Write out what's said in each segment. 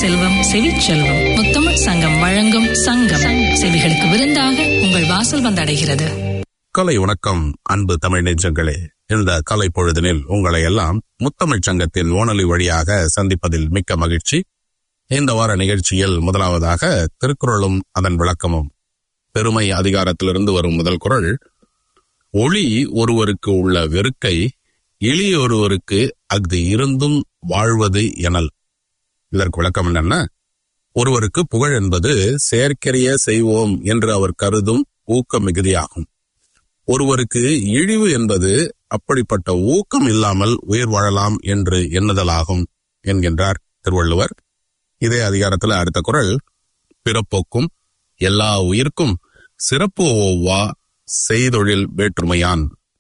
செல்வம் செவிச்செல்வம் முத்தமிழ் சங்கம் வழங்கும் சங்கம் செவிகளுக்கு விருந்தாக உங்கள் வாசல் வந்தடைகிறது கலை வணக்கம் அன்பு தமிழ் நெஞ்சங்களே இந்த கலை பொழுதினில் உங்களை எல்லாம் முத்தமிழ்ச் சங்கத்தின் ஓனொலி வழியாக சந்திப்பதில் மிக்க மகிழ்ச்சி இந்த வார நிகழ்ச்சியில் முதலாவதாக திருக்குறளும் அதன் விளக்கமும் பெருமை அதிகாரத்திலிருந்து வரும் முதல் குறள் ஒளி ஒருவருக்கு உள்ள வெறுக்கை எளியொருவருக்கு அஃது இருந்தும் வாழ்வது எனல் இதற்கு விளக்கம் என்னன்னா ஒருவருக்கு புகழ் என்பது செயற்கரிய செய்வோம் என்று அவர் கருதும் ஊக்க மிகுதியாகும் ஒருவருக்கு இழிவு என்பது அப்படிப்பட்ட ஊக்கம் இல்லாமல் உயிர் வாழலாம் என்று எண்ணுதலாகும் என்கின்றார் திருவள்ளுவர் இதே அதிகாரத்தில் அடுத்த குறள் பிறப்போக்கும் எல்லா உயிர்க்கும் சிறப்பு ஓவா செய்தொழில் வேற்றுமையான்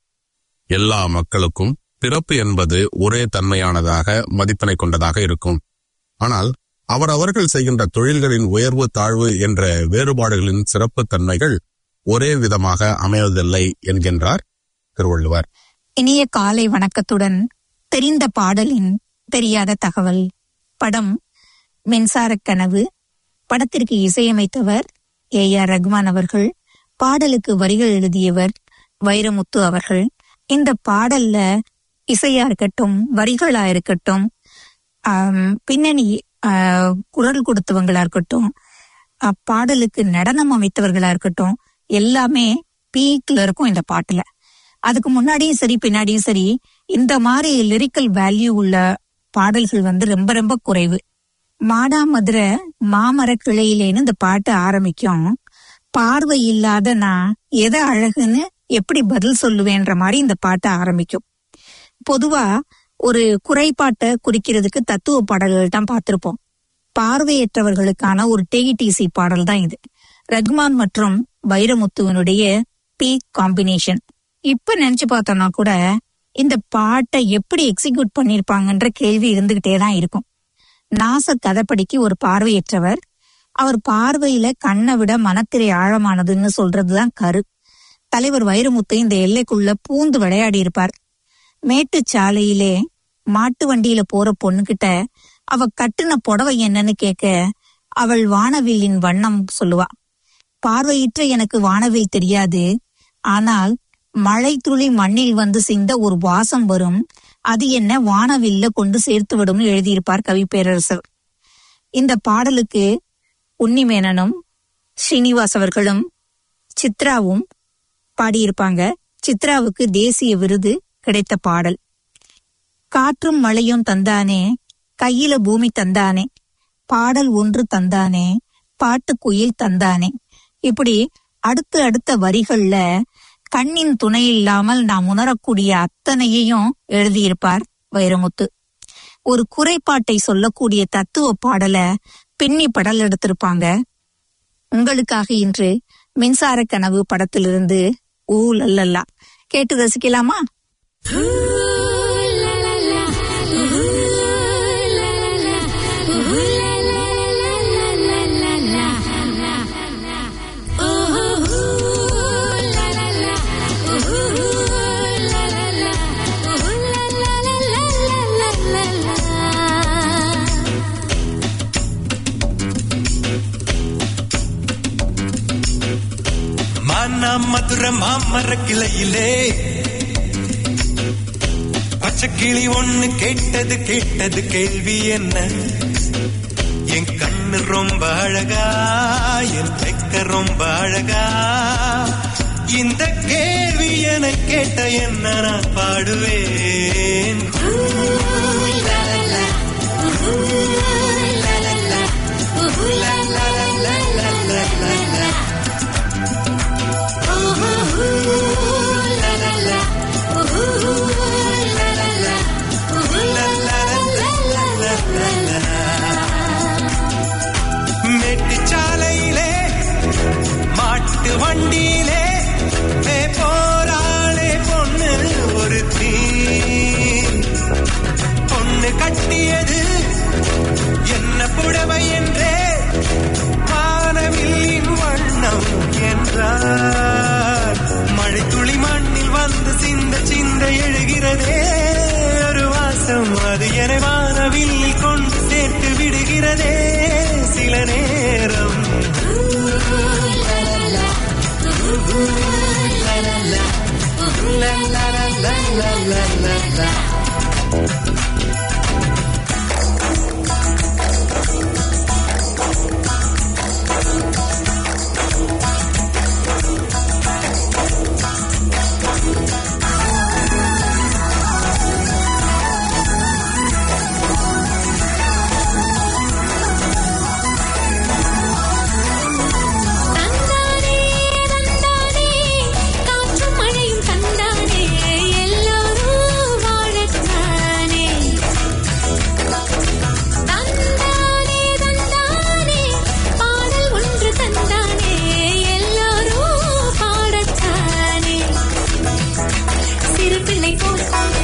எல்லா மக்களுக்கும் பிறப்பு என்பது ஒரே தன்மையானதாக மதிப்பினை கொண்டதாக இருக்கும் ஆனால் அவரவர்கள் செய்கின்ற தொழில்களின் உயர்வு தாழ்வு என்ற வேறுபாடுகளின் சிறப்பு தன்மைகள் ஒரே விதமாக அமைவதில்லை என்கின்றார் திருவள்ளுவர் இனிய காலை வணக்கத்துடன் தெரிந்த பாடலின் தெரியாத தகவல் படம் மின்சாரக் கனவு படத்திற்கு இசையமைத்தவர் ஏ ஆர் ரகுமான் அவர்கள் பாடலுக்கு வரிகள் எழுதியவர் வைரமுத்து அவர்கள் இந்த பாடல்ல இசையா இருக்கட்டும் வரிகளா இருக்கட்டும் ஆம், பின்னணி ஆ, குரல் கொடுத்தவங்களா இருக்கட்டும் அ, பாடலுக்கு நடனம் அமைத்தவர்களா இருக்கட்டும் எல்லாமே பீக்ல இருக்கும் இந்த பாட்டுல அதுக்கு முன்னாடியும் சரி பின்னாடியும் சரி இந்த மாதிரி லிரிக்கல் வேல்யூ உள்ள பாடல்கள் வந்து ரொம்ப ரொம்ப குறைவு மாடாமதுரை மாமர கிளையிலேன்னு இந்த பாட்டு ஆரம்பிக்கும் பார்வை இல்லாத நான் எதை அழகுன்னு எப்படி பதில் சொல்லுவேன்ற மாதிரி இந்த பாட்டு ஆரம்பிக்கும் பொதுவா ஒரு குறைபாட்டை குறிக்கிறதுக்கு தத்துவ பாடல்கள் தான் பார்த்திருப்போம் பார்வையற்றவர்களுக்கான ஒரு டேகிடிசி பாடல் தான் இது ரகுமான் மற்றும் வைரமுத்துவனுடைய பி காம்பினேஷன் இப்ப நினைச்சு பார்த்தோம்னா கூட இந்த பாட்டை எப்படி எக்ஸிக்யூட் பண்ணிருப்பாங்கன்ற கேள்வி இருந்துகிட்டே தான் இருக்கும் நாச கதைப்படிக்கு ஒரு பார்வையற்றவர் அவர் பார்வையில கண்ணை விட மனத்திரை ஆழமானதுன்னு சொல்றதுதான் கரு தலைவர் வைரமுத்து இந்த எல்லைக்குள்ள பூந்து விளையாடி இருப்பார் மேட்டுச் சாலையிலே மாட்டு வண்டியில போற பொண்ணுகிட்ட அவ கட்டுன புடவை என்னன்னு கேட்க அவள் வானவில்லின் வண்ணம் சொல்லுவா பார்வையிற்ற எனக்கு வானவில் தெரியாது ஆனால் மழை துளி மண்ணில் வந்து சிந்த ஒரு வாசம் வரும் அது என்ன வானவில்ல கொண்டு சேர்த்து விடும்னு எழுதியிருப்பார் கவி பேரரசர் இந்த பாடலுக்கு உன்னிமேனனும் ஸ்ரீனிவாஸ் அவர்களும் சித்ராவும் பாடியிருப்பாங்க சித்ராவுக்கு தேசிய விருது கிடைத்த பாடல் காற்றும் மழையும் தந்தானே கையில பூமி தந்தானே பாடல் ஒன்று தந்தானே பாட்டு குயில் தந்தானே இப்படி அடுத்து அடுத்த வரிகள்ல கண்ணின் துணை இல்லாமல் நாம் உணரக்கூடிய அத்தனையையும் எழுதியிருப்பார் வைரமுத்து ஒரு குறைபாட்டை சொல்லக்கூடிய தத்துவ பாடல பின்னி படல் எடுத்திருப்பாங்க உங்களுக்காக இன்று மின்சார கனவு படத்திலிருந்து ஊ லல்லல்லா கேட்டு ரசிக்கலாமா மானா மதுர மாமர கிளையிலே பச்சை கிளி ஒண்ணு கேட்டது கேட்டது கேள்வி என்ன என் கண்ணு ரொம்ப அழகா என் தெக்க ரொம்ப அழகா இந்த கேள்வி என கேட்ட என்ன நான் பாடுவேன் மேட்டுச்சாலையிலே மாட்டு வண்டியிலே ஏ போராளே பொண்ணு ஒரு தீ பொண்ணு கட்டியது என்ன புடவை என்றே வானவில்லின் வண்ணம் என்றார் மழை துளி மண்ணில் வந்து சிந்த சிந்த எழுகிறதே ஒரு வாசம் அது என வானவில்லில் கொண்டு சேர்த்து விடுகிறதே லா லா லா லா லா தந்தானே தந்தானே காற்றும் மழையும் தந்தானே எல்லாரும் வாழத்தானே தந்தானே தந்தானே பாடல் ஒன்று தந்தானே எல்லாரும் பாடத்தானே சிறு பிள்ளை போல்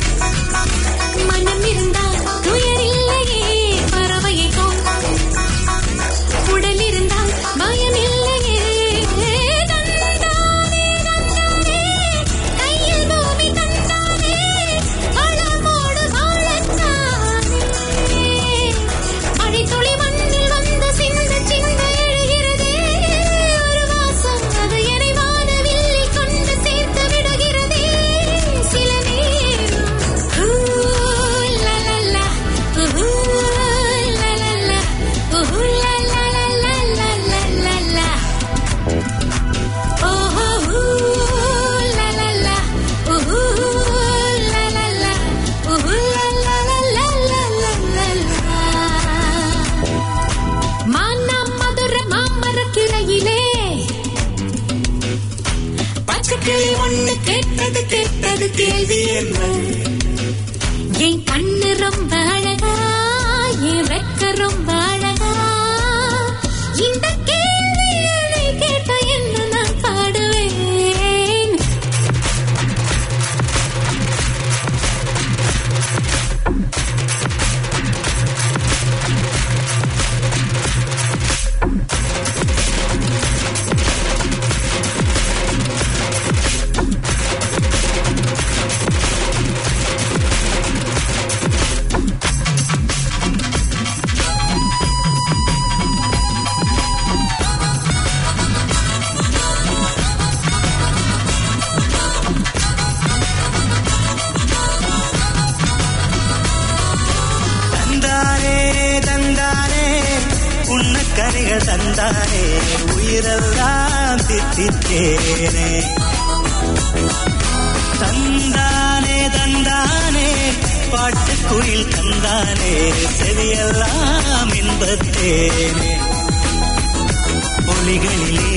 மனம் இருந்தால் துயர் இல்லையே பறவையை போல் உடல் இருந்தால் பயம் இல்லையே தந்தானே தந்தானே கையில் பூமி தந்தானே வளமோடு வாழத்தானே மழை துளி மண்ணில் வந்து சிந்த சிந்த எழுகிறதே ஒரு வாசம் அது என்னை வானவில்லில் கொண்டு சேர்த்து விடுகிறதே சில நேரம் ஊ, லா, லா, லா, ஊ, லா, லா, லா, ஊ, லா, லா, லா, லா, லா, லா, லா, லா. ஓஹோ, ஊ, லா, லா, லா, ஊ, லா, லா, லா, ஊ, லா, லா, லா, லா, லா, லா, லா. மானாம் மதுர மாமரக் கிளையிலே பச்சைக்கிளி ஒண்ணு கேட்டது கேட்டது கேள்வி என்ன என் கண்ணு ரொம்ப அழகா என் வெக்க ரொம்ப அழகா இந்த கேள்வியை கேட்ட என்ன நான் பாடுவேன் தந்தானே தந்தானே புன்னக்கரைகள் தந்தானே உயிரெல்லாம் தித்தித்தேனே தந்தானே தந்தானே பாட்டுக்குயில் தந்தானே செவியெல்லாம் இன்பத்தேனே ஒளிகளிலே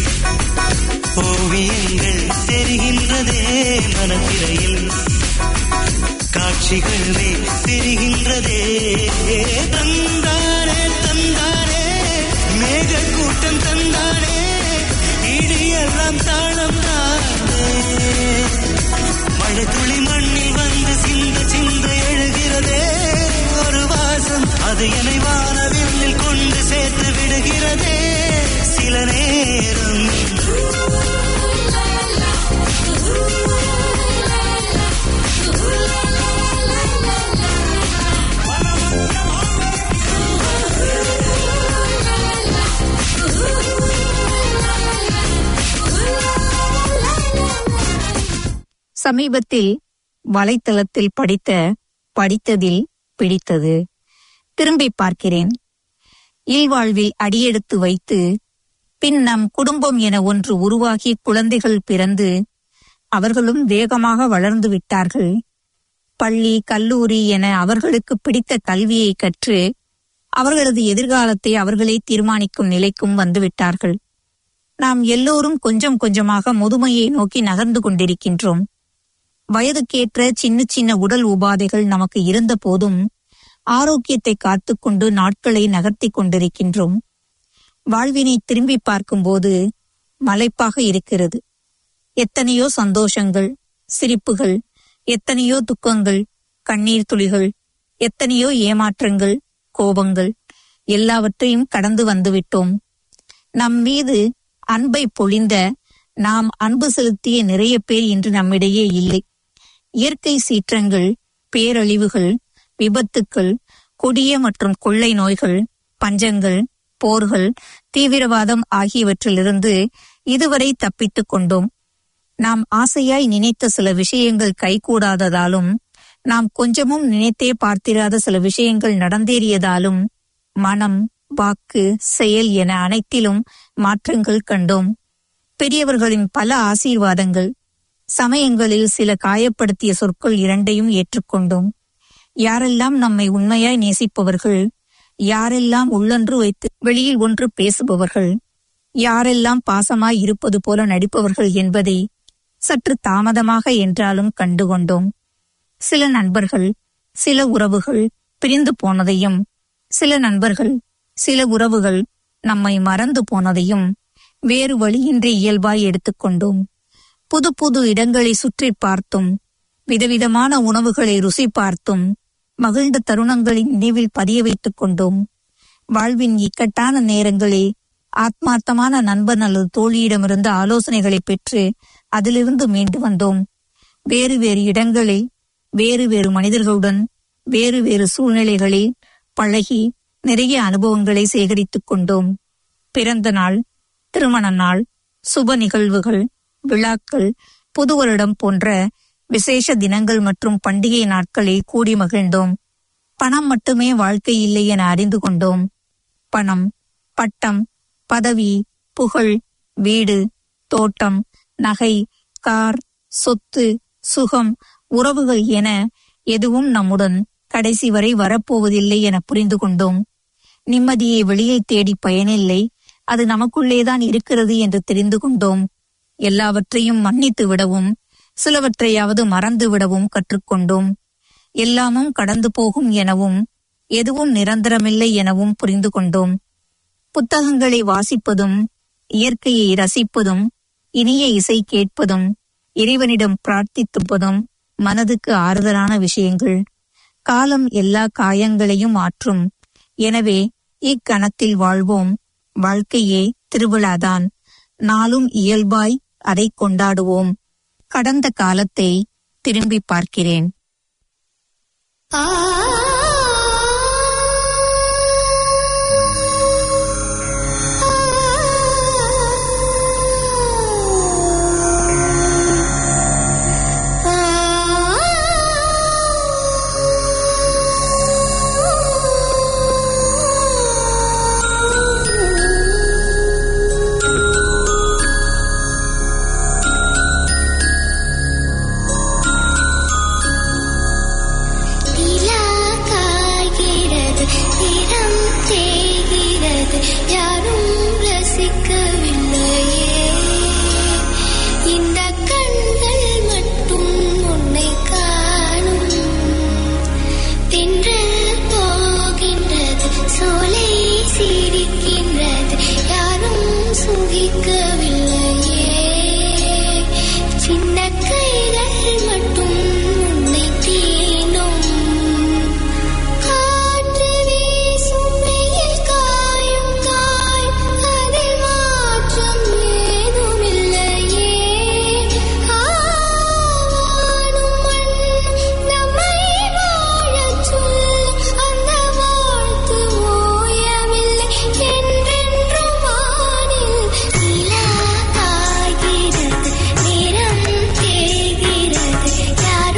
ஓவியங்கள் தெரிகின்றதே மனத்திரையில் காட்சிகளே தெரிகின்றதே தந்தானே தந்தானே மேக கூட்டம் தந்தானே இடியெல்லாம் தாளம் தானே மழை துளி மண்ணில் வந்து சிந்த சிந்த எழுகிறதே ஒரு வாசம் அது என்னை வானவில்லில் கொண்டு சேர்த்து விடுகிறதே சில நேரம் சமீபத்தில் வலைத்தளத்தில் படித்த படித்ததில் பிடித்தது திரும்பி பார்க்கிறேன் இல்வாழ்வில் அடியெடுத்து வைத்து பின் நம் குடும்பம் என ஒன்று உருவாகி குழந்தைகள் பிறந்து அவர்களும் வேகமாக வளர்ந்து விட்டார்கள் பள்ளி கல்லூரி என அவர்களுக்கு பிடித்த கல்வியை கற்று அவர்களது எதிர்காலத்தை அவர்களே தீர்மானிக்கும் நிலைக்கும் வந்துவிட்டார்கள் நாம் எல்லோரும் கொஞ்சம் கொஞ்சமாக முதுமையை நோக்கி நகர்ந்து கொண்டிருக்கின்றோம் வயதுக்கேற்ற சின்ன சின்ன உடல் உபாதைகள் நமக்கு இருந்த போதும் ஆரோக்கியத்தை காத்துக்கொண்டு நாட்களை நகர்த்திக் கொண்டிருக்கின்றோம் வாழ்வினை திரும்பி பார்க்கும்போது மலைப்பாக இருக்கிறது எத்தனையோ சந்தோஷங்கள் சிரிப்புகள் எத்தனையோ துக்கங்கள் கண்ணீர் துளிகள் எத்தனையோ ஏமாற்றங்கள் கோபங்கள் எல்லாவற்றையும் கடந்து வந்துவிட்டோம் நம் மீது அன்பை பொழிந்த நாம் அன்பு செலுத்திய நிறைய பேர் இன்று நம்மிடையே இல்லை இயற்கை சீற்றங்கள் பேரழிவுகள் விபத்துக்கள் கொடிய மற்றும் கொள்ளை நோய்கள் பஞ்சங்கள் போர்கள் தீவிரவாதம் ஆகியவற்றிலிருந்து இதுவரை தப்பித்துக் கொண்டோம் நாம் ஆசையாய் நினைத்த சில விஷயங்கள் கைகூடாததாலும் நாம் கொஞ்சமும் நினைத்தே பார்த்திராத சில விஷயங்கள் நடந்தேறியதாலும் மனம் வாக்கு செயல் என அனைத்திலும் மாற்றங்கள் கண்டோம் பெரியவர்களின் பல ஆசீர்வாதங்கள் சமயங்களில் சில காயப்படுத்திய சொற்கள் இரண்டையும் ஏற்றுக்கொண்டோம் யாரெல்லாம் நம்மை உண்மையாய் நேசிப்பவர்கள் யாரெல்லாம் உள்ளொன்று வைத்து வெளியில் ஒன்று பேசுபவர்கள் யாரெல்லாம் பாசமாய் இருப்பது போல நடிப்பவர்கள் என்பதை சற்று தாமதமாக என்றாலும் கண்டுகொண்டோம் சில நண்பர்கள் சில உறவுகள் பிரிந்து போனதையும் சில நண்பர்கள் சில உறவுகள் நம்மை மறந்து போனதையும் வேறு வழியின்றி இயல்பாய் எடுத்துக்கொண்டோம் புது புது இடங்களை சுற்றி பார்த்தும் விதவிதமான உணவுகளை ருசி பார்த்தும் மகிழ்ந்த தருணங்களை நினைவில் பதிய வைத்துக் கொண்டோம் வாழ்வின் இக்கட்டான நேரங்களில் ஆத்மார்த்தமான நண்பன் அல்லது தோழியிடமிருந்து ஆலோசனைகளை பெற்று அதிலிருந்து மீண்டு வந்தோம் வேறு வேறு இடங்களில் வேறு வேறு மனிதர்களுடன் வேறு வேறு சூழ்நிலைகளில் பழகி நிறைய அனுபவங்களை சேகரித்துக் கொண்டோம் பிறந்த நாள் திருமண நாள் சுப நிகழ்வுகள் விழாக்கள் புது வருடம் போன்ற விசேஷ தினங்கள் மற்றும் பண்டிகை நாட்களில் கூடி மகிழ்ந்தோம் பணம் மட்டுமே வாழ்க்கை இல்லை என அறிந்து கொண்டோம் பணம் பட்டம் பதவி புகழ் வீடு தோட்டம் நகை கார் சொத்து சுகம் உறவுகள் என எதுவும் நம்முடன் கடைசி வரை வரப்போவதில்லை என புரிந்து கொண்டோம் நிம்மதியை வெளியே தேடி பயனில்லை அது நமக்குள்ளேதான் இருக்கிறது என்று தெரிந்து கொண்டோம் எல்லாவற்றையும் மன்னித்து விடவும் சிலவற்றையாவது மறந்து விடவும் கற்றுக்கொண்டோம் எல்லாமும் கடந்து போகும் எனவும் எதுவும் நிரந்தரமில்லை எனவும் புரிந்து கொண்டோம் புத்தகங்களை வாசிப்பதும் இயற்கையை ரசிப்பதும் இனிய இசை கேட்பதும் இறைவனிடம் பிரார்த்தித்துப்பதும் மனதுக்கு ஆறுதலான விஷயங்கள் காலம் எல்லா காயங்களையும் ஆற்றும் எனவே இக்கணத்தில் வாழ்வோம் வாழ்க்கையே திருவிழாதான் நாளும் இயல்பாய் அதை கொண்டாடுவோம் கடந்த காலத்தை திரும்பி பார்க்கிறேன் ஆ நிலா காய்கிறது நிறம் தேய்கிறது யாரும் ரசிக்கவில்லையே இந்த கண்கள் மட்டும் உன்னை காணும் தென்றல் போகின்றது சோலை சிரிக்கின்றது யாரும் சுகிக்கவில்லையே சின்ன கைகள் மட்டும் உன்னை தீனும் காற்று வீசும் வெயில் காயும் காய் அதில் மாற்றம் ஏதுமில்லையே ஆவானும் மண் நம்மை வாழச் சொல்லும் அந்த வாழ்த்து ஓயவில்லை என்றென்றும் வானில் நிலா காய்கிறது நிறம் தேய்கிறது யாரும்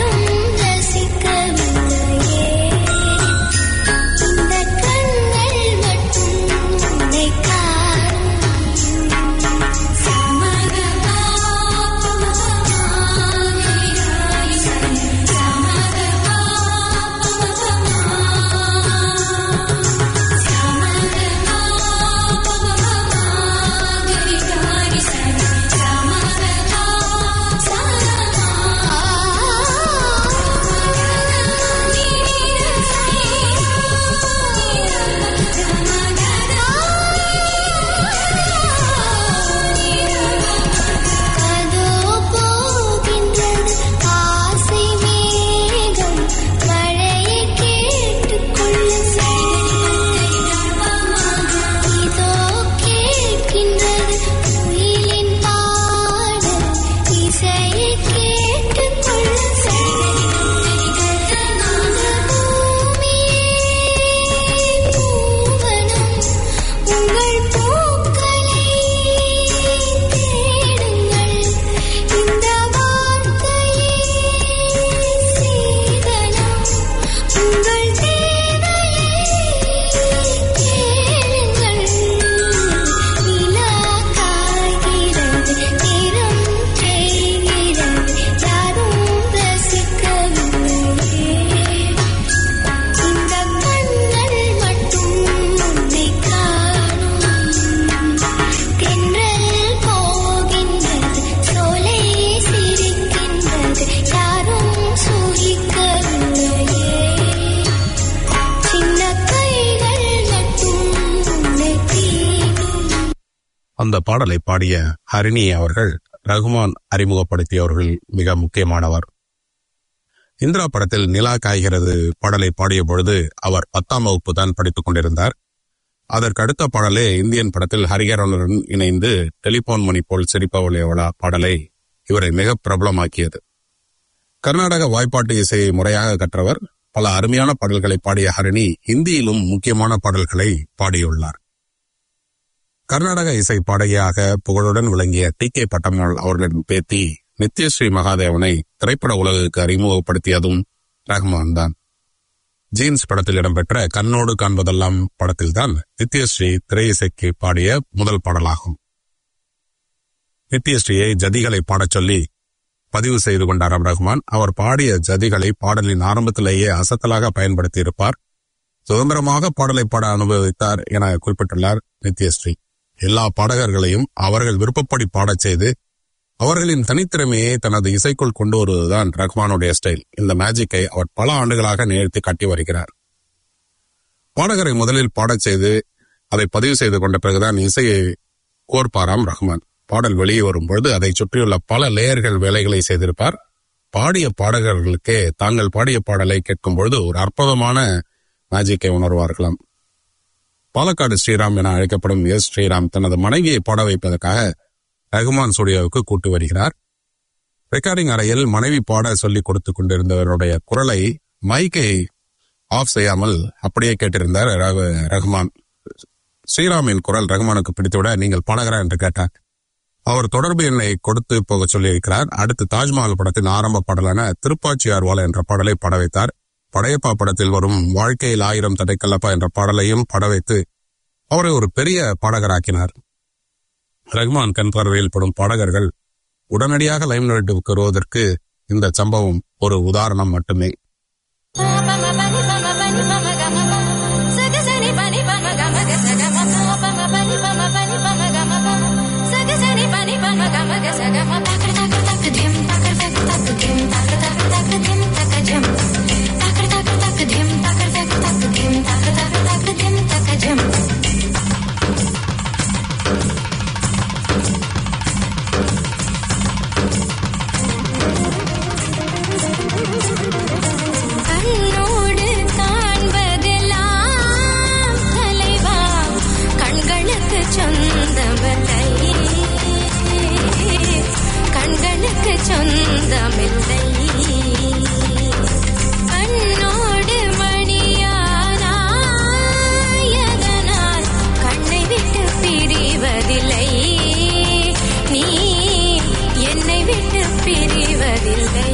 அந்த பாடலை பாடிய ஹரிணி அவர்கள் ரகுமான் அறிமுகப்படுத்தியவர்கள் மிக முக்கியமானவர் இந்திரா படத்தில் நிலா காய்கிறது பாடலை பாடிய பொழுது அவர் பத்தாம் வகுப்பு தான் படித்துக் கொண்டிருந்தார் அதற்கு அடுத்த பாடலே இந்தியன் படத்தில் ஹரிஹரனுடன் இணைந்து டெலிபோன் மணி போல் சிரிப்பவளே அவளா பாடலை இவரை மிக பிரபலமாக்கியது கர்நாடக வாய்ப்பாட்டு இசையை முறையாக கற்றவர் பல அருமையான பாடல்களை பாடிய ஹரிணி ஹிந்தியிலும் முக்கியமான பாடல்களை பாடியுள்ளார் கர்நாடக இசை பாடகியாக புகழுடன் விளங்கிய டி கே பட்டம்மாள் அவர்களின் பேத்தி நித்யஸ்ரீ மகாதேவனை திரைப்பட உலகுக்கு அறிமுகப்படுத்தியதும் ரஹ்மான் தான் ஜீன்ஸ் படத்தில் இடம்பெற்ற கண்ணோடு காண்பதெல்லாம் படத்தில்தான் நித்யஸ்ரீ திரை இசைக்கு பாடிய முதல் பாடலாகும் நித்யஸ்ரீயை ஜதிகளை பாடச் சொல்லி பதிவு செய்து கொண்டார் ரஹ்மான் அவர் பாடிய ஜதிகளை பாடலின் ஆரம்பத்திலேயே அசத்தலாக பயன்படுத்தி இருப்பார் சுதந்திரமாக பாடலை பாட அனுபவித்தார் என குறிப்பிட்டுள்ளார் நித்யஸ்ரீ எல்லா பாடகர்களையும் அவர்கள் விருப்பப்படி பாடச் செய்து அவர்களின் தனித்திறமையை தனது இசைக்குள் கொண்டு வருவதுதான் ரஹ்மானுடைய ஸ்டைல் இந்த மேஜிக்கை அவர் பல ஆண்டுகளாக நிகழ்த்தி காட்டி வருகிறார் பாடகரை முதலில் பாடச் செய்து அதை பதிவு செய்து கொண்ட பிறகுதான் இசையை கோர்ப்பாராம் ரஹ்மான் பாடல் வெளியே வரும்பொழுது அதை சுற்றியுள்ள பல லேயர்கள் வேலைகளை செய்திருப்பார் பாடிய பாடகர்களுக்கே தாங்கள் பாடிய பாடலை கேட்கும் பொழுது ஒரு அற்புதமான மேஜிக்கை உணர்வார்களாம் பாலக்காடு ஸ்ரீராம் என அழைக்கப்படும் எஸ் ஸ்ரீராம் தனது மனைவியை பாட வைப்பதற்காக ரகுமான் ஸ்டுடியோவுக்கு கூட்டு வருகிறார் ரெக்கார்டிங் அறையில் மனைவி பாட சொல்லிக் கொடுத்து கொண்டிருந்தவருடைய குரலை மைக்கை ஆஃப் செய்யாமல் அப்படியே கேட்டிருந்தார் ரகு- ரகுமான் ஸ்ரீராமின் குரல் ரகுமானுக்கு பிடித்துவிட நீங்கள் பாடகரா என்று கேட்டார் அவர் தொடர்பு எண்ணை கொடுத்து போக சொல்லியிருக்கிறார் அடுத்து தாஜ்மஹால் படத்தின் ஆரம்ப பாடலான திருப்பாச்சியார் வாழ என்ற பாடலை பாட வைத்தார் படையப்பா படத்தில் வரும் வாழ்க்கையில் ஆயிரம் தடைக்கல்லப்பா என்ற பாடலையும் பாட வைத்து அவரை ஒரு பெரிய பாடகராக்கினார் ரஹ்மான் கண் பார்வையில் படும் பாடகர்கள் உடனடியாக லைம் லைட்டுக்கு வருவதற்கு இந்த சம்பவம் ஒரு உதாரணம் மட்டுமே கண்ணோடு காண்பதெல்லாம் தலைவா கண்களுக்கு சொந்தமில்லை கண்களுக்கு சொந்தமில்லை கண்ணோடு மணியாராயதனால் கண்ணை விட்டு பிரிவதில்லை நீ என்னை விட்டு பிரிவதில்லை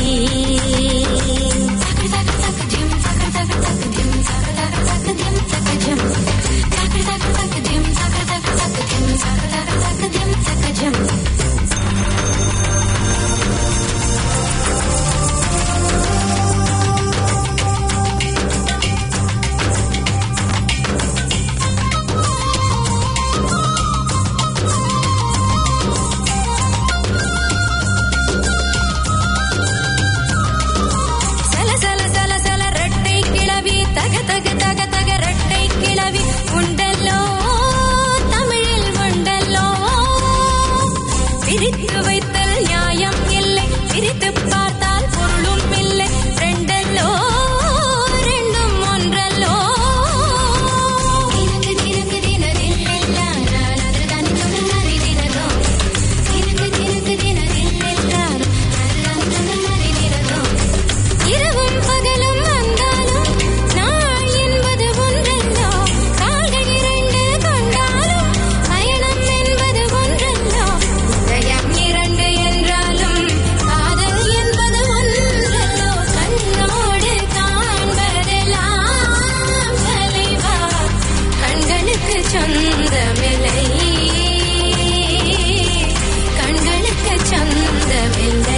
சல சல சல சல ரெட்டை கிளவி தக தக தக தக ரெட்டை கிளவி உண்டல்லோ தமிழில் உண்டல்லோ பிரித்து வைத்தல் நியாயம் இல்லை பிரித்து பார்த்தால் பொருளும் இல்லை ரெண்டல்லோ ரெண்டும் ஒன்றல்லோ தினக்கு தினக்கு தினரில்லெல்லாம் நான் அதுதான் இன்னும் அறிதினதோ தினக்கு தினக்கு தினரில்லெல்லாம் அதுதான் இன்னும் அறிதினதோ இரவும் பகலும் வந்தாலும் நாள் என்பது ஒன்றல்லோ கால்கள் இரண்டு கொண்டாலும் பயணம் என்பது ஒன்றல்லோ உதயம் இரண்டு என்றாலும் காதல் என்பது ஒன்றல்லோ கண்ணோடு காண்பதெல்லாம் தலைவா கண்களுக்கு சொந்தமில்லை கண்களுக்கு சொந்தமில்லை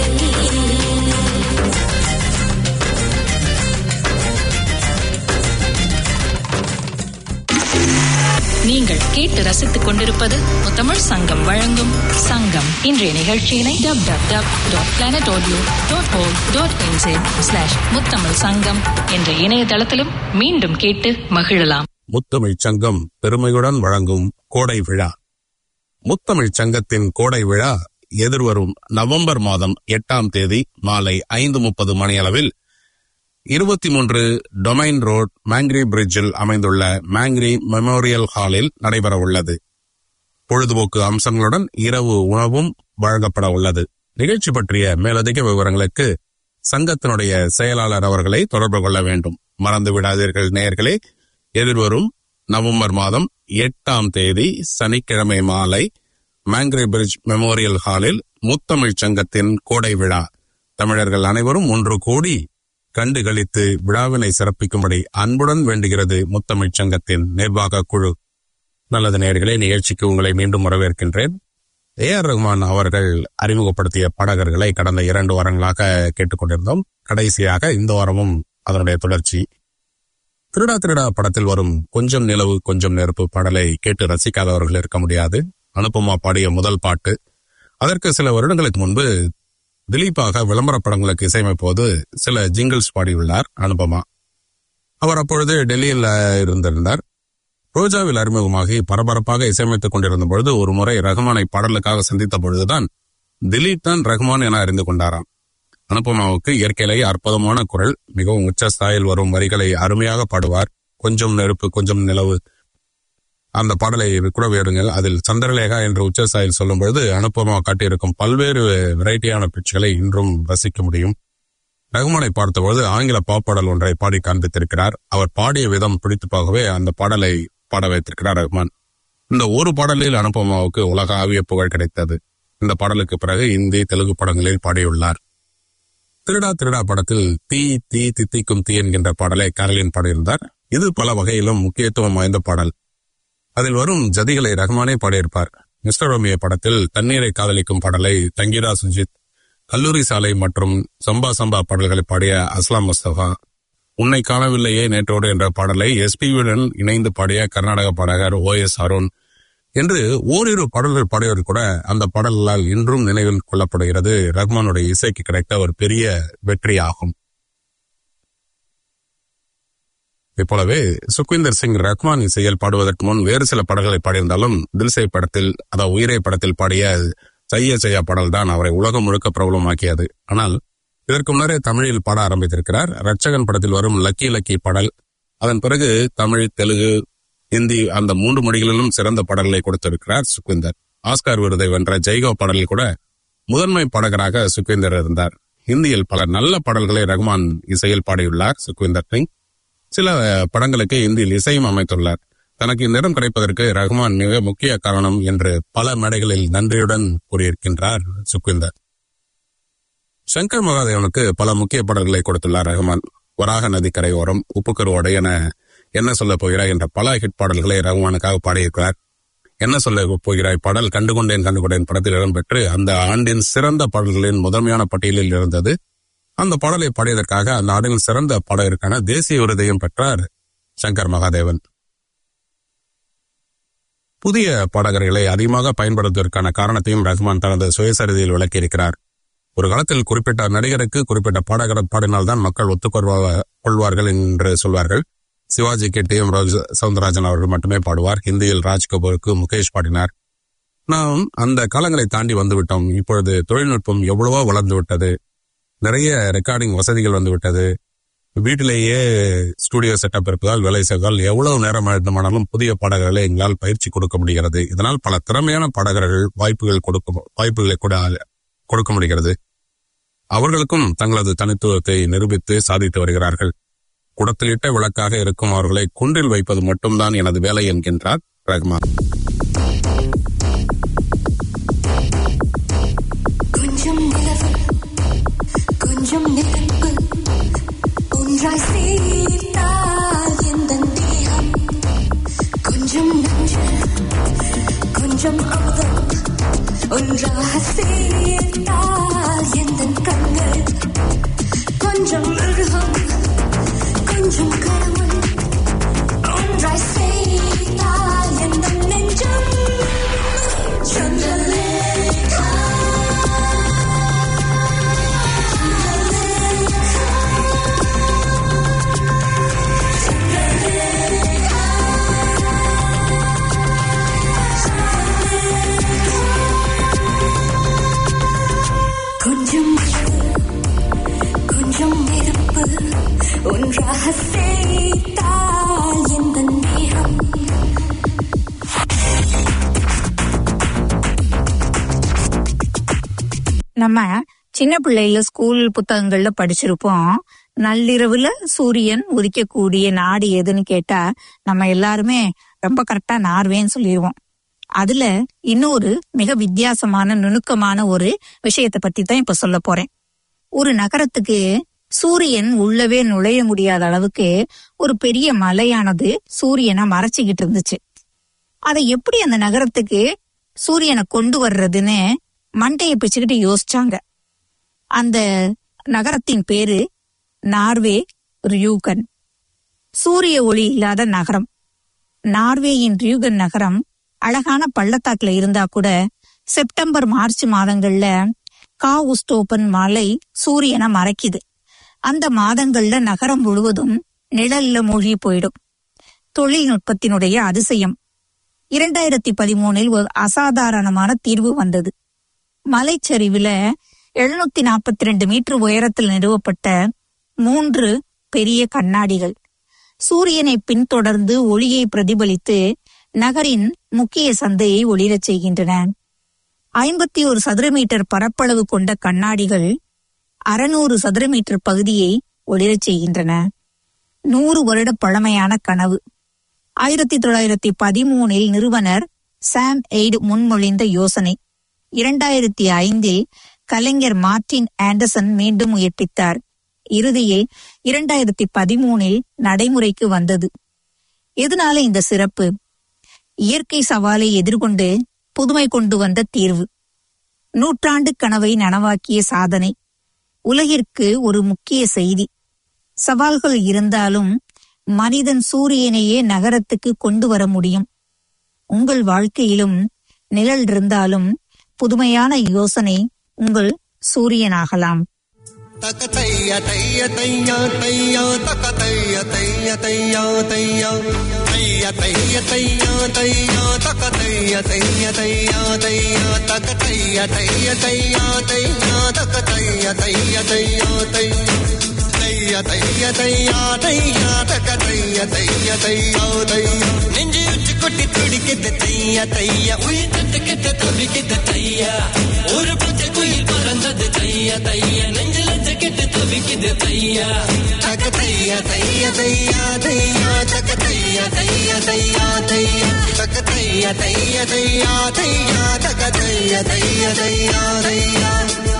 நீங்கள் கேட்டு ரசித்துக் கொண்டிருப்பது முத்தமிழ் சங்கம் வழங்கும் சங்கம் இன்றைய நிகழ்ச்சியினை dub dub dub dot planet audio dot O dot NJ slash Muthamizh Sangam என்ற இணையதளத்திலும் மீண்டும் கேட்டு மகிழலாம் முத்தமிழ்ச் சங்கம் பெருமையுடன் வழங்கும் கோடை விழா முத்தமிழ்ச் சங்கத்தின் கோடை விழா எதிர்வரும் நவம்பர் மாதம் எட்டாம் தேதி மாலை ஐந்து முப்பது மணியளவில் இருபத்தி மூன்று டொமைன் ரோட் மேங்க்ரி பிரிட்ஜில் அமைந்துள்ள மேங்க்ரி மெமோரியல் ஹாலில் நடைபெற உள்ளது பொழுதுபோக்கு அம்சங்களுடன் இரவு உணவும் வழங்கப்பட உள்ளது நிகழ்ச்சி பற்றிய மேலதிக விவரங்களுக்கு சங்கத்தினுடைய செயலாளர் அவர்களை தொடர்பு கொள்ள வேண்டும் மறந்து விடாதீர்கள் நேயர்களே எதிர்வரும் நவம்பர் மாதம் எட்டாம் தேதி சனிக்கிழமை மாலை மேங்க்ரி பிரிட்ஜ் மெமோரியல் ஹாலில் முத்தமிழ்ச் சங்கத்தின் கோடை விழா தமிழர்கள் அனைவரும் ஒன்று கூடி கண்டு களித்து விழாவினை சிறப்பிக்கும்படி அன்புடன் வேண்டுகிறது முத்தமிழ்ச் சங்கத்தின் நிர்வாக குழு நல்லது நேயர்களே நிகழ்ச்சிக்கு உங்களை மீண்டும் வரவேற்கின்றேன் ஏ ஆர் ரஹ்மான் அவர்கள் அறிமுகப்படுத்திய பாடகர்களை கடந்த இரண்டு வாரங்களாக கேட்டுக்கொண்டிருந்தோம் கடைசியாக இந்த வாரமும் அதனுடைய தொடர்ச்சி திருடா திருடா படத்தில் வரும் கொஞ்சம் நிலவு கொஞ்சம் நெருப்பு பாடலை கேட்டு ரசிக்காதவர்கள் இருக்க முடியாது அனுபமா பாடிய முதல் பாட்டு அதற்கு சில வருடங்களுக்கு முன்பு திலீப்பாக விளம்பர படங்களுக்கு இசையமைப்போது சில ஜிங்கிள்ஸ் பாடியுள்ளார் அனுபமா அவர் அப்பொழுது டெல்லியில் இருந்திருந்தார் ரோஜாவில் அறிமுகமாகி பரபரப்பாக இசையமைத்துக் கொண்டிருந்த பொழுது ஒரு முறை ரஹ்மானை பாடலுக்காக சந்தித்த பொழுதுதான் திலீப் தான் ரஹ்மான் என அறிந்து கொண்டாராம் அனுபமாவுக்கு இயற்கையிலேயே அற்புதமான குரல் மிகவும் உச்ச ஸ்தாயில் வரும் வரிகளை அருமையாக பாடுவார் கொஞ்சம் நெருப்பு கொஞ்சம் நிலவு அந்த பாடலை கூட வேறுங்கள் அதில் சந்திரலேகா என்ற உச்ச ஸ்தாயில் சொல்லும் பொழுது அனுபமா காட்டியிருக்கும் பல்வேறு வெரைட்டியான பிட்ச்களை இன்றும் ரசிக்க முடியும் ரகுமானை பார்த்தபோது ஆங்கில பாப்பாடல் ஒன்றை பாடி காண்பித்திருக்கிறார் அவர் பாடிய விதம் பிடித்துப்பாகவே அந்த பாடலை பாட வைத்திருக்கிறார் ரஹ்மான் இந்த ஒரு பாடலில் அனுபமாவுக்கு உலக ஆவிய புகழ் கிடைத்தது இந்த பாடலுக்கு பிறகு இந்தி தெலுங்கு படங்களில் பாடியுள்ளார் திருடா திருடா படத்தில் தீ தீ தித்திக்கும் தீ என்கின்ற பாடலை கரலின் பாடியிருந்தார் இது பல வகையிலும் முக்கியத்துவம் வாய்ந்த பாடல் அதில் வரும் ஜதிகளை ரஹ்மானே பாடியிருப்பார் மிஸ்டர் ரோமிய படத்தில் தண்ணீரை காதலிக்கும் பாடலை தங்கீரா சுஜித் கல்லூரி சாலை மற்றும் சம்பா சம்பா பாடல்களை பாடிய அஸ்லாம் முஸ்தபா உன்னை காணவில்லையே நேற்றோடு என்ற பாடலை எஸ்பியுடன் இணைந்து பாடிய கர்நாடக பாடகர் ஓ எஸ் அருண் என்று ஓரிரு பாடல்கள் பாடியவர் கூட அந்த பாடல்களால் இன்றும் நினைவில் கொள்ளப்படுகிறது ரஹ்மானுடைய இசைக்கு கிடைத்த ஒரு பெரிய வெற்றியாகும் இப்போலவே சுக்விந்தர் சிங் ரஹ்மான் இசையில் பாடுவதற்கு முன் வேறு சில பாடல்களை பாடியிருந்தாலும் தில்சை படத்தில் அதாவது உயிரை படத்தில் பாடிய செய்ய செய்ய பாடல் தான் அவரை உலகம் முழுக்க பிரபலமாக்கியது ஆனால் இதற்கு முன்னரே தமிழில் பாட ஆரம்பித்திருக்கிறார் ரட்சகன் படத்தில் வரும் லக்கி லக்கி பாடல் அதன் பிறகு தமிழ் தெலுங்கு ஹிந்தி அந்த மூன்று மொழிகளிலும் சிறந்த பாடல்களை கொடுத்திருக்கிறார் சுக்விந்தர் ஆஸ்கார் விருதை வென்ற ஜெய்கோ பாடலில் கூட முதன்மை பாடகராக சுக்விந்தர் இருந்தார் ஹிந்தியில் பல நல்ல பாடல்களை ரஹ்மான் இசையில் பாடியுள்ளார் சுக்விந்தர் சிங் சில படங்களுக்கு இந்தியில் இசையும் அமைத்துள்ளார் தனக்கு இந்நிறம் கிடைப்பதற்கு ரஹ்மான் மிக முக்கிய காரணம் என்று பல மேடைகளில் நன்றியுடன் கூறியிருக்கின்றார் சுக்விந்தர் சங்கர் மகாதேவனுக்கு பல முக்கிய பாடல்களை கொடுத்துள்ளார் ரஹ்மான் வராக நதி கரையோரம் உப்புக்கருவோடை என என்ன சொல்ல போகிறாய் என்ற பல ஹிட் பாடல்களை ரஹ்மானுக்காக பாடியிருக்கிறார் என்ன சொல்ல போகிறாய் பாடல் கண்டுகொண்டேன் கண்டுகொண்டேன் படத்தில் இடம்பெற்று அந்த ஆண்டின் சிறந்த பாடல்களின் முதன்மையான பட்டியலில் இருந்தது அந்த பாடலை பாடியதற்காக அந்த ஆண்டின் சிறந்த பாடகருக்கான தேசிய விருதையும் பெற்றார் சங்கர் மகாதேவன் புதிய பாடகர்களை அதிகமாக பயன்படுத்துவதற்கான காரணத்தையும் ரஹ்மான் தனது சுயசரிதையில் விளக்கியிருக்கிறார் ஒரு காலத்தில் குறிப்பிட்ட நடிகருக்கு குறிப்பிட்ட பாடகர் பாடினால்தான் மக்கள் ஒத்துக்கொள்வா- கொள்வார்கள் என்று சொல்வார்கள் Sivaji K T M Soundararajan அவர்கள் மட்டுமே பாடுவார் ஹிந்தியில் ராஜ் கபூருக்கு முகேஷ் பாடினார் நாம் அந்த காலங்களை தாண்டி வந்துவிட்டோம் இப்பொழுது தொழில்நுட்பம் எவ்வளவோ வளர்ந்து விட்டது நிறைய ரெக்கார்டிங் வசதிகள் வந்து விட்டது வீட்டிலேயே ஸ்டுடியோ செட்டப் இருப்பதால் வேலை செய்வதால் எவ்வளவு நேரம் வேண்டுமானாலும் புதிய பாடகர்களை எங்களால் பயிற்சி கொடுக்க முடிகிறது இதனால் பல திறமையான பாடகர்கள் வாய்ப்புகள் கொடுக்க வாய்ப்புகளை கூட கொடுக்க முடிகிறது அவர்களுக்கும் தங்களது தனித்துவத்தை நிரூபித்து சாதித்து வருகிறார்கள் குடத்திலிட்ட விளக்காக இருக்கும் அவர்களை குன்றில் வைப்பது மட்டும்தான் எனது வேலை என்கின்றார் ரஹ்மான் கொஞ்சம் நிலவு கொஞ்சம் நெருப்பு ஒன்றாய் சேர்த்தால் எந்தன் தேகம் கொஞ்சம் நஞ்சு கொஞ்சம் அமுதம் ஒன்றாக சேர்த்தால் எந்தன் கண்கள் கொஞ்சம் மிருகம் கொஞ்சம் கடவுள் ஒன்றாய் சேர்த்தால் எந்தன் நெஞ்சம் சந்திரலேகா ஒன்றாக சேர்த்தால் எந்த நேரம் நம்ம சின்ன பிள்ளையில ஸ்கூல் புத்தகங்கள்ல படிச்சிருப்போம் நள்ளிரவுல சூரியன் உதிக்கக்கூடிய நாடு எதுன்னு கேட்டா நம்ம எல்லாருமே ரொம்ப கரெக்டா நார்வேன்னு சொல்லிடுவோம் அதுல இன்னொரு மிக வித்தியாசமான நுணுக்கமான ஒரு விஷயத்தை பத்தி தான் இப்ப சொல்ல போறேன் ஒரு நகரத்துக்கு சூரியன் உள்ளவே நுழைய முடியாத அளவுக்கு ஒரு பெரிய மலையானது சூரியனை மறைச்சிக்கிட்டு இருந்துச்சு அதை எப்படி அந்த நகரத்துக்கு சூரியனை கொண்டு வர்றதுன்னு மண்டையை பிச்சுக்கிட்டு யோசிச்சாங்க அந்த நகரத்தின் பேரு நார்வே ரியூகன் சூரிய ஒளி இல்லாத நகரம் நார்வேயின் ரியூகன் நகரம் அழகான பள்ளத்தாக்குல இருந்தா கூட செப்டம்பர் மார்ச் மாதங்கள்ல காவுஸ்டோபன் மலை சூரியனை மறைக்குது அந்த மாதங்கள்ல நகரம் முழுவதும் நிழல்ல மூழ்கி போயிடும் தொழில்நுட்பத்தினுடைய அதிசயம் இரண்டாயிரத்தி பதிமூணில் ஒரு அசாதாரணமான தீர்வு வந்தது மலைச்சரிவுல எழுநூத்தி நாற்பத்தி ரெண்டு மீட்டர் உயரத்தில் நிறுவப்பட்ட மூன்று பெரிய கண்ணாடிகள் சூரியனை பின்தொடர்ந்து ஒளியை பிரதிபலித்து நகரின் முக்கிய சந்தையை ஒளிரச் செய்கின்றன ஐம்பத்தி ஒரு சதுர மீட்டர் பரப்பளவு கொண்ட கண்ணாடிகள் அறுநூறு சதுர மீட்டர் பகுதியை ஒளிரச் செய்கின்றன நூறு வருட பழமையான கனவு ஆயிரத்தி தொள்ளாயிரத்தி பதிமூனில் நிறுவனர் சாம் எய்டு முன்மொழிந்த யோசனை இரண்டாயிரத்தி ஐந்தில் கலைஞர் மார்டின் ஆண்டர்சன் மீண்டும் உயிர்ப்பித்தார் இறுதியில் இரண்டாயிரத்தி பதிமூனில் நடைமுறைக்கு வந்தது எதனால இந்த சிறப்பு இயற்கை சவாலை எதிர்கொண்டு புதுமை கொண்டு வந்த தீர்வு நூற்றாண்டு கனவை நனவாக்கிய சாதனை உலகிற்கு ஒரு முக்கிய செய்தி சவால்கள் இருந்தாலும் மனிதன் சூரியனையே நகரத்துக்கு கொண்டு வர முடியும் உங்கள் வாழ்க்கையிலும் நிழல் இருந்தாலும் புதுமையான யோசனை உங்கள் சூரியனாகலாம் தக்க தைய தைய தையா தையா தக்க தைய தைய தையா தையா தைய தைய தையா தையா தக்க தைய தைய தையா தையா தக்க தைய தைய தையா தையா தக்க தைய தைய தையா தையா தைய தைய தையா தையா தக்க தைய தைய தையா தையா நெஞ்சு உச்சி கொட்டி துடிக்குது தையா தையா உயிர் தட்டு கெட்ட துடிக்குது தையா ஒரு பச்சை குயில் பறந்தது தையா தையா நெஞ்சில கெட்டு துடிக்குது தையா தக்க தையா தையா தையா தையா தக்க தையா தையா தையா தையா தக்க தையா தையா தையா தையா தக்க தையா தையா தையா தையா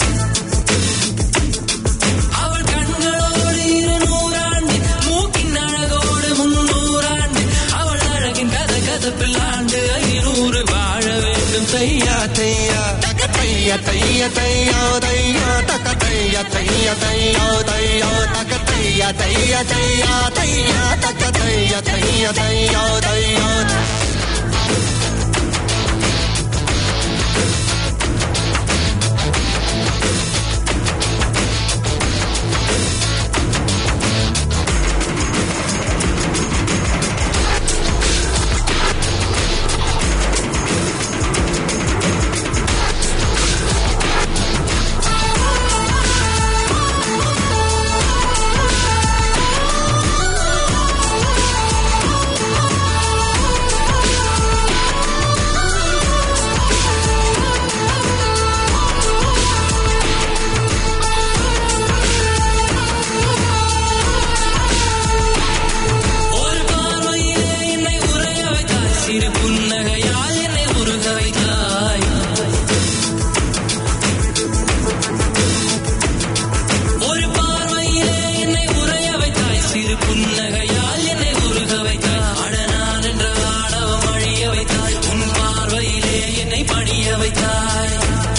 அவள் கண்களோடு இருநூறாண்டு மூக்கின் அழகோடு முன்னூறாண்டு அவள் அழகின் கதை கதப்பில் ஆண்டு ஐநூறு வாழ வேண்டும் தையா தையா தக்க தையா தையா தையா தையா தக்க தையா தையா தையா தையா தக்க தையா தையா தையா தையா தக்க தையா தையா தையா தையா ஒரு பார்வையிலே என்னை உரைய வைத்தாய் சிறு புன்னகையால் என்னை உருக வைத்தாய் ஒரு பார்வையிலே என்னை உரைய வைத்தாய் சிறு புன்னகையால் என்னை உருக வைத்தாய் அடனான் என்ற ஆடவம் அழிய வைத்தாய் உன் பார்வையிலே என்னை பணிய வைத்தாய்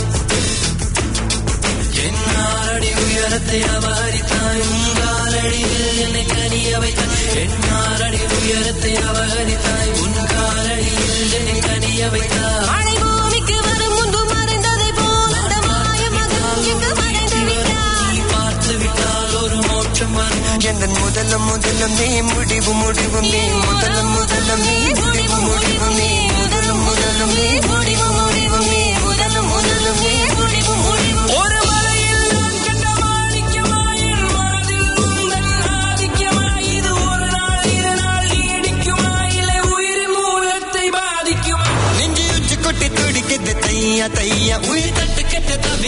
என் ஆறடி உயரத்தை அபகரித்தாய் உங்காலடியில் என்னை கனிய வைத்தாய் என் ஆறடி உயரத்தை அபகரித்தாய் உன் காலடியில் என்னை கனிய வைத்தாய் மழை பூமிக்கு வரும் முன்பு மறைந்ததை போல் அந்த மாய மகன் எங்கு மறைந்து விட்டான் நீ பார்த்து விட்டால் ஒரு மோட்சம் வரும் என் முதல முதல நீ முடிவு முடிவு நீ முதல முதல நீ முடிவு முடிவு நீ முதல முதல நீ முடிவு முடிவு நீ முதல முதல நீ முடிவு முடிவு ஒரு மலையில் நான் கண்ட மாணிக்கமாயின் மனதில் உந்தன் ஆதிக்க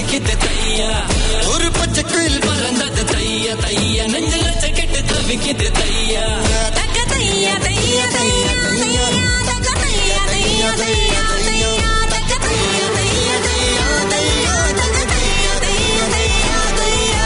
தவிக்குது தையா ஒரு பச்சை குயில் பறந்தது தையா தையா நெஞ்சில கெட்டு தவிக்குது தையா தக்க தையா தையா தையா தையா தக்க தையா தையா தையா தையா தக்க தையா தையா தையா தையா தக்க தையா தையா தையா தையா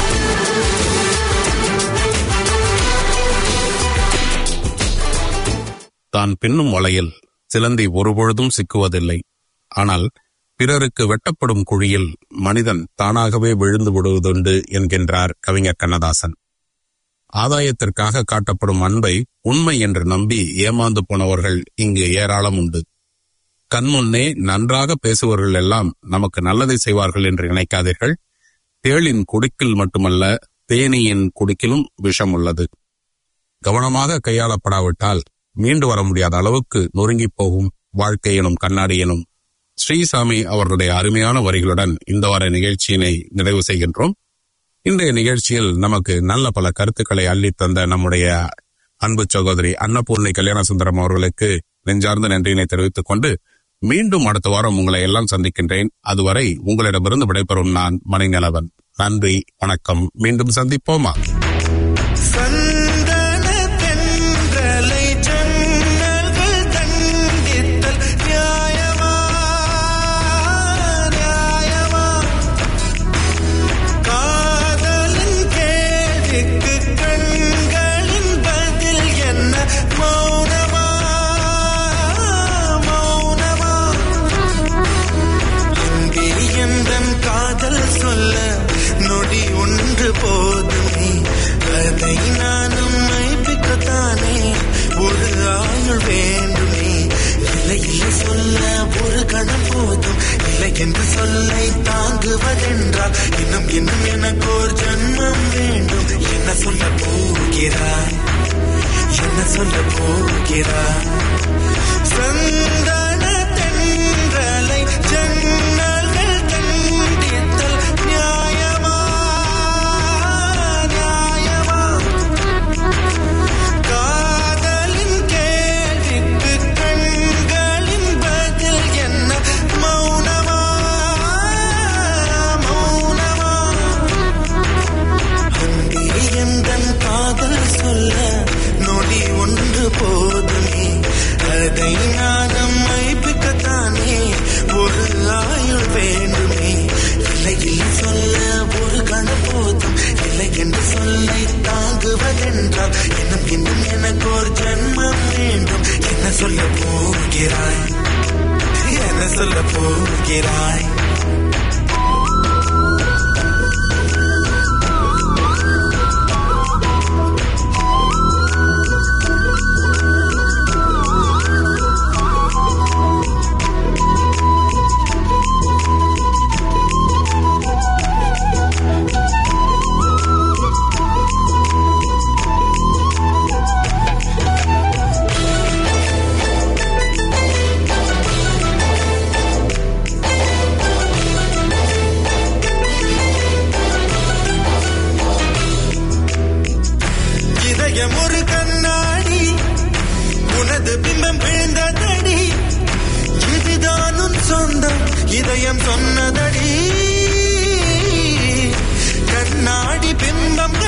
தான் பின்னும் வலையில் சிலந்தி ஒருபொழுதும் சிக்குவதில்லை ஆனால் பிறருக்கு வெட்டப்படும் குழியில் மனிதன் தானாகவே விழுந்து விடுவதுண்டு என்கின்றார் கவிஞர் கண்ணதாசன் ஆதாயத்திற்காக காட்டப்படும் அன்பை உண்மை என்று நம்பி ஏமாந்து போனவர்கள் இங்கு ஏராளம் உண்டு கண்முன்னே நன்றாக பேசுபவர்கள் எல்லாம் நமக்கு நல்லதை செய்வார்கள் என்று நினைக்காதீர்கள் தேளின் குடுக்கில் மட்டுமல்ல தேனீயின் குடுக்கிலும் விஷம் உள்ளது கவனமாக கையாளப்படாவிட்டால் மீண்டு வர முடியாத அளவுக்கு நொறுங்கிப் போகும் வாழ்க்கை எனும் கண்ணாடி எனும் ஸ்ரீசாமி அவர்களுடைய அருமையான வரிகளுடன் இந்த வார நிகழ்ச்சியினை நிறைவு செய்கின்றோம் இன்றைய நிகழ்ச்சியில் நமக்கு நல்ல பல கருத்துக்களை அள்ளித் தந்த நம்முடைய அன்பு சகோதரி அன்னபூர்ணி கல்யாணசுந்தரம் அவர்களுக்கு நெஞ்சார்ந்த நன்றியினை தெரிவித்துக் கொண்டு மீண்டும் அடுத்த வாரம் உங்களை எல்லாம் சந்திக்கின்றேன் அதுவரை உங்களிடமிருந்து விடைபெறும் நான் மணிநிலவன் நன்றி வணக்கம் மீண்டும் சந்திப்போமா சந்தன தென்றலை ஜன்னல்கள் தண்டித்தல் நியாயமா நியாயமா காதலின் கேள்விக்கு கண்களின் பதில் என்ன மௌனமா மௌனமா இங்கே எந்தன் காதல் சொல்ல நொடி ஒன்று போதுமே அதை நானும் மைப்பிக்கத்தானே ஒரு ஆயுள் வேண்டுமே இல்லை இல்லை சொல்ல ஒரு கணம் போதும் இல்லை என்று சொல்லை தாங்குவதென்றால் இன்னும் இன்னும் எனக்கு ஒரு ஜன்மம் வேண்டும் என்ன சொல்ல போகிறாய் என்ன சொல்ல போகிறாய் சந்தன தென்றலை ஜன்னல்கள் தண்டித்தல் நியாயமா நியாயமா காதலின் கேள்விக்கு கண்களின் பதில் என்ன மௌனமா மௌனமா அன்பே எந்தன் காதல் சொல்ல நொடி ஒன்று போதுமே அதை நானும் மைப்பிக்கத்தானே ஒரு ஆயுள் வேண்டுமே இல்லை இல்லை சொல்ல ஒரு கணம் போதும் இல்லை என்று சொல்லை தாங்குவதென்றால் இன்னும் இன்னும் எனக்கு ஒரு ஜன்மம் வேண்டும் என்ன சொல்ல போகிறாய் என்ன சொல்ல போகிறாய் இதயம் ஒரு கண்ணாடி உனது பிம்பம் விழுந்ததடி இதுதான் உன் சொந்தம் இதயம் சொன்னதடி கண்ணாடி பிம்பம்